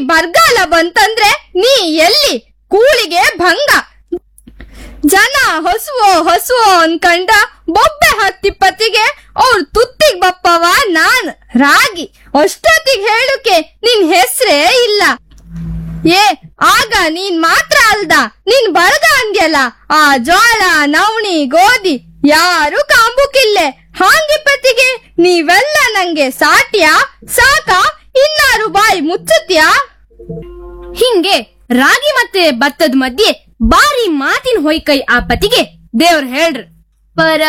ಬರಗಾಲ ಬಂತಂದ್ರೆ ನೀ ಎಲ್ಲಿ ಕೂಳಿಗೆ ಭಂಗ ಜನ ಹೊಸುವೋ ಹೊಸುವೋ ಅನ್ಕಂಡ ಬೊಬ್ಬೆ ಹತ್ತಿಪ್ಪತ್ತಿಗೆ ಅವ್ರ ತುತ್ತಿಗ್ ಬಪ್ಪವ ನಾನ್ ರಾಗಿ ಅಷ್ಟೊತ್ತಿಗೆ ಹೇಳುಕೆ ನಿನ್ ಹೆಸ್ರೇ ಇಲ್ಲ ಏ ಆಗ ನೀನ್ ಮಾತ್ರ ಅಲ್ದ ನೀನ್ ಬರಗ ಅಂದ್ಯಲ್ಲ ಆ ಜೋಳ ನವಣಿ ಗೋಧಿ ಯಾರು ಕಾಂಬುಕಿಲ್ಲೆ ಹಾಂಗಿಪ್ಪತ್ತಿಗೆ ನೀವೆಲ್ಲ ನಂಗೆ ಸಾಟ್ಯಾ ಸಾಕ ಇನ್ನಾರು ಬಾಯಿ ಮುಚ್ಚುತ್ಯಾ ಹಿಂಗೆ ರಾಗಿ ಮತ್ತೆ ಭತ್ತದ ಮಧ್ಯೆ ಬಾರಿ ಮಾತಿನ ಹೊಯ್ಕೈ ಆ ಪತಿಗೆ ದೇವ್ರ ಹೇಳ್ರ ಪರ